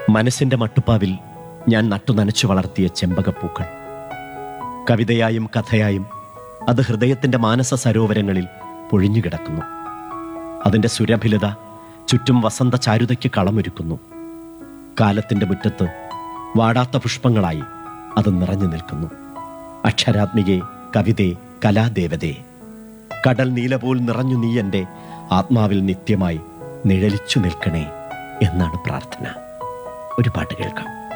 മനസ്സിന്റെ മട്ടുപ്പാവിൽ ഞാൻ നട്ടു നനച്ചു വളർത്തിയ ചെമ്പകപ്പൂക്കൾ കവിതയായും കഥയായും അത് ഹൃദയത്തിന്റെ മാനസ സരോവരങ്ങളിൽ പൊഴിഞ്ഞുകിടക്കുന്നു അതിന്റെ സുരഭിലത ചുറ്റും വസന്ത ചാരുതയ്ക്ക് കളമൊരുക്കുന്നു കാലത്തിന്റെ മുറ്റത്ത് വാടാത്ത പുഷ്പങ്ങളായി അത് നിറഞ്ഞു നിൽക്കുന്നു അക്ഷരാത്മികെ കവിതേ കലാദേവതേ കടൽ നീലപോൽ നിറഞ്ഞു നീ എൻ്റെ ആത്മാവിൽ നിത്യമായി നിഴലിച്ചു നിൽക്കണേ എന്നാണ് പ്രാർത്ഥന ഒരു പാട്ട് കേൾക്കാം